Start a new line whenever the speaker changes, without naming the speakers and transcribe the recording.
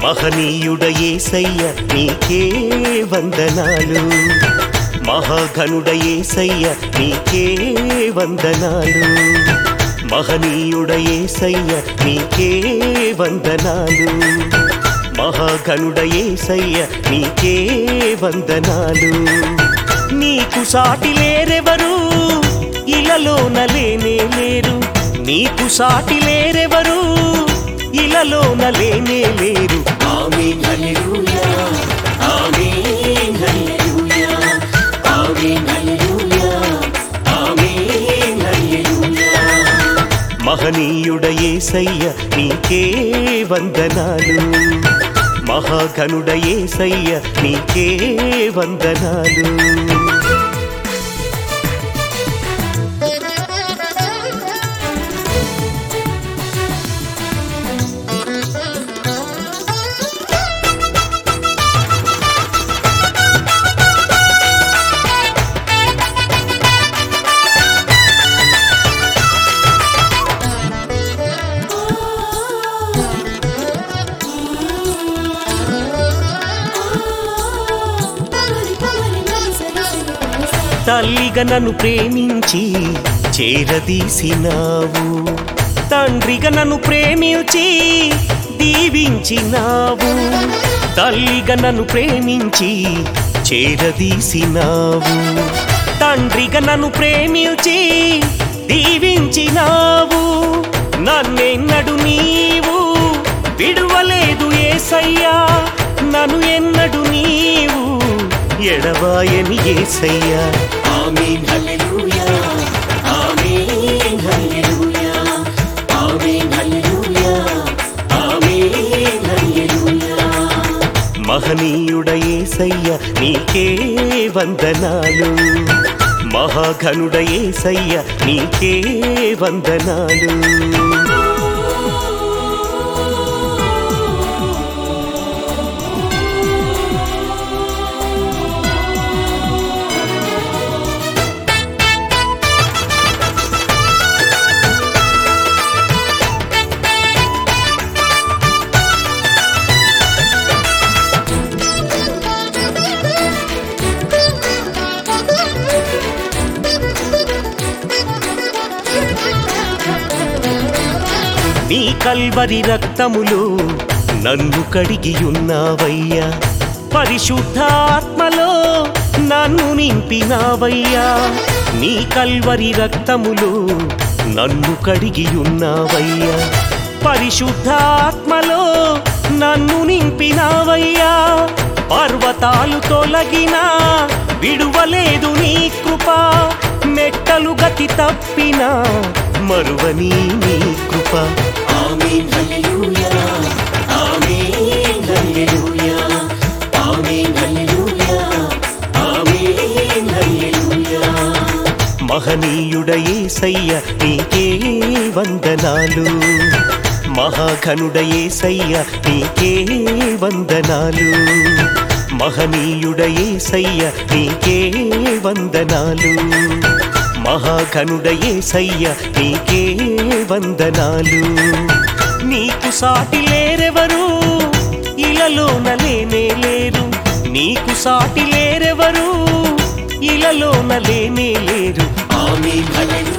మహనీయుడ ఏసయ్య నీకే వందనాలు మహాఘనుడ ఏసయ్య నీకే వందనాలు మహనీయుడ ఏసయ్య నీకే వందనాలు మహాఘనుడ ఏసయ్య నీకే వందనాలు నీకు సాటి లేరెవరు ఇలలోన లేనే లేరు నీకు సాటి లేరెవరు ఇలలోన లేనే లేరు ఆమేన్ హల్లెలూయా ఆమేన్ హల్లెలూయా ఆమేన్ హల్లెలూయా ఆమేన్ హల్లెలూయా మహనీయుడ ఏసయ్య నీకే వందనాలు మహాఘనుడ ఏసయ్య నీకే వందనాలు తల్లిగా నన్ను ప్రేమించి చేరదీసినావు తండ్రిగా నన్ను ప్రేమించి దీవించినావు తల్లిగా నన్ను ప్రేమించి చేరదీసినావు తండ్రిగా నన్ను ప్రేమించి దీవించినావు నన్నెన్నడు నీవు విడువలేదు ఏసయ్యా నన్ను ఎన్నడు నీవు ఎడవాయని ఏసయ్యా ఆమేన్ హల్లెలూయా ఆమేన్ హల్లెలూయా ఆమేన్ హల్లెలూయా ఆమేన్ హల్లెలూయా మహనీయుడ ఏసయ్య నీకే వందనాలు మహాఘనుడ ఏసయ్య నీకే వందనాలు నీ కల్వరి రక్తములో నన్ను కడిగియున్నావయ్యా పరిశుద్ధాత్మలో నన్ను నింపినావయ్యా నీ కల్వరి రక్తములో నన్ను కడిగియున్నావయ్యా పరిశుద్ధాత్మలో నన్ను నింపినావయ్యా పర్వతాలు తొలగినా విడువలేదు నీ కృప మెట్టలు గతి తప్పినా మరువని నీ కృప ఆమేన్ హల్లెలూయా ఆమేన్ హల్లెలూయా ఆమేన్ హల్లెలూయా ఆమేన్ హల్లెలూయా మహనీయుడ ఏసయ్య నీకే వందనాలు మహాఘనుడ ఏసయ్య నీకే వందనాలు మహనీయుడ ఏసయ్య నీకే వందనాలు మహాఘనుడ ఏసయ్య నీకే వందనాలు నీకు సాటి లేరెవరు ఇలలోన లేనే లేరు నీకు సాటి లేరెవరు ఇలలోన లేనే లేరు ఆమేన్ హల్లెలూయా